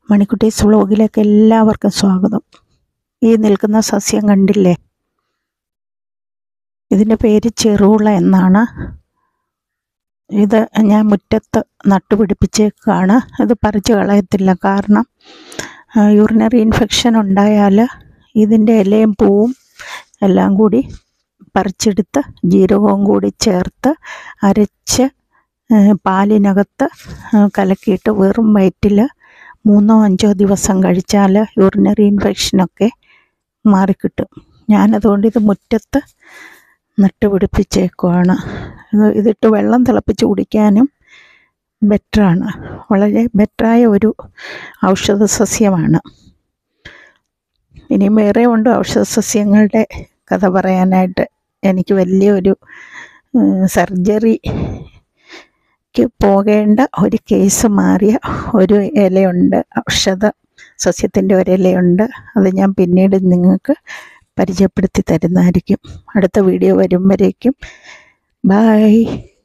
മണിക്കുട്ടീസ് വ്ളോഗിലേക്ക് എല്ലാവർക്കും സ്വാഗതം ഈ നിൽക്കുന്ന സസ്യം കണ്ടില്ലേ ഇതിൻ്റെ പേര് ചെറുള എന്നാണ് ഇത് ഞാൻ മുറ്റത്ത് നട്ടുപിടിപ്പിച്ചേക്കാണ് ഇത് പറിച്ചു കളയത്തില്ല കാരണം യൂറിനറി ഇൻഫെക്ഷൻ ഉണ്ടായാൽ ഇതിൻ്റെ ഇലയും പൂവും എല്ലാം കൂടി പറിച്ചെടുത്ത് ജീരകവും കൂടി ചേർത്ത് അരച്ച് ഏഹ് പാലിനകത്ത് ഏഹ് കലക്കിയിട്ട് വെറും വയറ്റിൽ മൂന്നോ അഞ്ചോ ദിവസം കഴിച്ചാൽ യൂറിനറി ഇൻഫെക്ഷനൊക്കെ മാറിക്കിട്ടും ഞാനതുകൊണ്ട് ഇത് മുറ്റത്ത് നട്ടുപിടിപ്പിച്ചേക്കുവാണ് ഇത് ഇതിട്ട് വെള്ളം തിളപ്പിച്ച് കുടിക്കാനും ബെറ്ററാണ് വളരെ ബെറ്ററായ ഒരു ഔഷധ സസ്യമാണ് ഇനിയും വേറെ ഉണ്ട് ഔഷധ സസ്യങ്ങളുടെ കഥ പറയാനായിട്ട് എനിക്ക് വലിയൊരു സർജറിക്ക് പോകേണ്ട ഒരു കേസ് മാറിയ ഒരു ഇലയുണ്ട് ഔഷധ സസ്യത്തിൻ്റെ ഒരു ഇലയുണ്ട് അത് ഞാൻ പിന്നീട് നിങ്ങൾക്ക് പരിചയപ്പെടുത്തി തരുന്നതായിരിക്കും അടുത്ത വീഡിയോ വരും വരേക്കും ബായ്